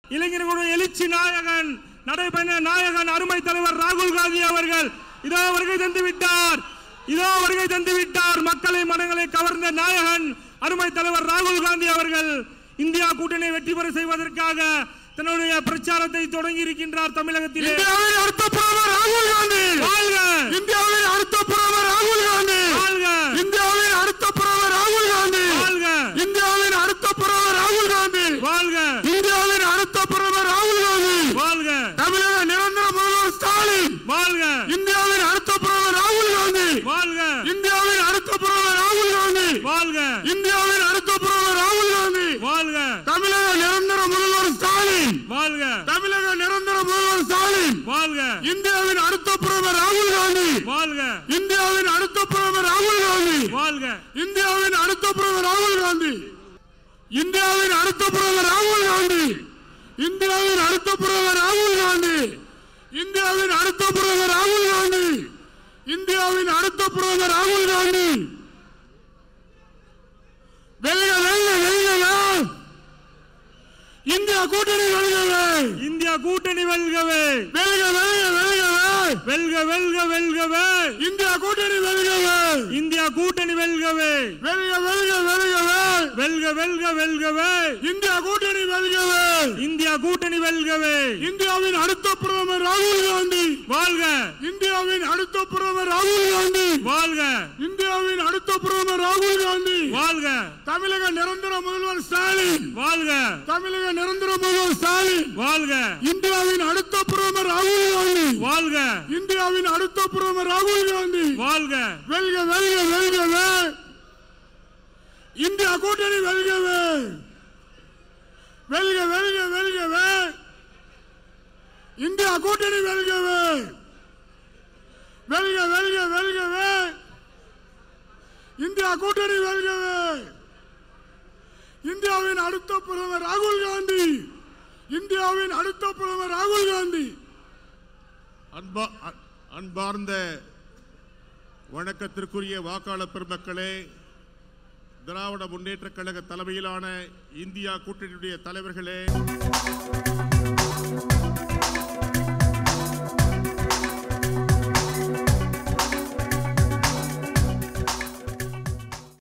இளைஞர்களுடைய எழுச்சி நாயகன் நடைபெற நாயகன் அருமை தலைவர் ராகுல் காந்தி அவர்கள் இதோ வருகை தந்து விட்டார் இதோ வருகை தந்து விட்டார் மக்களை மனங்களை கவர்ந்த நாயகன் அருமை தலைவர் ராகுல் காந்தி அவர்கள் இந்தியா கூட்டணி வெற்றி பெற செய்வதற்காக தன்னுடைய பிரச்சாரத்தை தொடங்கி இருக்கின்றார் தமிழகத்திலே இந்தியாவின் அடுத்த பிரதமர் ராகுல் காந்தி வாழ்க இந்தியாவின் அடுத்த பிரதமர் ராகுல் காந்தி வாழ்க இந்தியாவின் அடுத்த பிரதமர் ராகுல் காந்தி வாழ்க இந்தியாவின் அடுத்த பிரதமர் ராகுல் காந்தி வாழ்க இந்தியாவின் அடுத்த பிரதமர் ராகுல் காந்தி வாழ்க தமிழக நிரந்தர முதல்வர் ஸ்டாலின் வாழ்க இந்தியாவின் அடுத்த பிரதமர் ராகுல் காந்தி வாழ்க இந்தியாவின் அடுத்த பிரதமர் ராகுல் காந்தி வாழ்க இந்தியாவின் அடுத்த பிரதமர் ராகுல் காந்தி வாழ்க தமிழக நிரந்தர முதல்வர் ஸ்டாலின் வாழ்க தமிழக நிரந்தர முதல்வர் ஸ்டாலின் வாழ்க இந்தியாவின் அடுத்த பிரதமர் ராகுல் காந்தி வாழ்க இந்தியாவின் அடுத்த பிரதமர் ராகுல் காந்தி வாழ்க இந்தியாவின் அடுத்த பிரதமர் ராகுல் காந்தி இந்தியாவின் அடுத்த பிரதமர் ராகுல் காந்தி இந்தியாவின் அடுத்த பிரதமர் ராகுல் காந்தி இந்தியாவின் அடுத்த பிரதமர் ராகுல் காந்தி இந்தியாவின் அடுத்த பிரதமர் ராகுல் காந்தி வெல்க வெல்க வெல்கவே இந்தியா கூட்டணி வெல்கவே இந்தியா கூட்டணி வெல்கவே வெல்க வெல்க வெல்கவே வெல்க வெல்க வெல்கவே இந்தியா கூட்டணி வெல்கவே இந்தியா கூட்டணி வெல்கவே வெல்க வெல்க வெல்கவே வெல்க வெல்க வெல்கவே இந்தியா கூட்டணி வெல்கவே இந்தியா கூட்டணி வெல்கவே இந்தியாவின் அடுத்த பிரதமர் ராகுல் காந்தி வாழ்க இந்தியாவின் அடுத்த பிரதமர் ராகுல் காந்தி வாழ்க இந்தியாவின் அடுத்த பிரதமர் ராகுல் காந்தி வாழ்க தமிழக நிரந்தர முதல்வர் ஸ்டாலின் வாழ்க தமிழக நிரந்தர முதல்வர் ஸ்டாலின் வாழ்க இந்தியாவின் அடுத்த பிரதமர் ராகுல் காந்தி வாழ்க இந்தியாவின் அடுத்த பிரதமர் ராகுல் காந்தி வாழ்க வெல்க வெல்க வெல்கவே இந்தியா கூட்டணி வெல்கவே வெல்க வெல்க வெல்கவே இந்தியா கூட்டணி வெல்கவே வெல்க வெல்க வெல்கவே இந்தியா கூட்டணி வெல்கவே இந்தியாவின் அடுத்த பிரதமர் ராகுல் காந்தி இந்தியாவின் அடுத்த பிரதமர் ராகுல் காந்தி அன்பா அ- அன்பார்ந்த வணக்கத்திற்குரிய வாக்காளர் பெருமக்களே திராவிட முன்னேற்றக் கழக தலைமையிலான இந்தியா கூட்டணியுடைய தலைவர்களே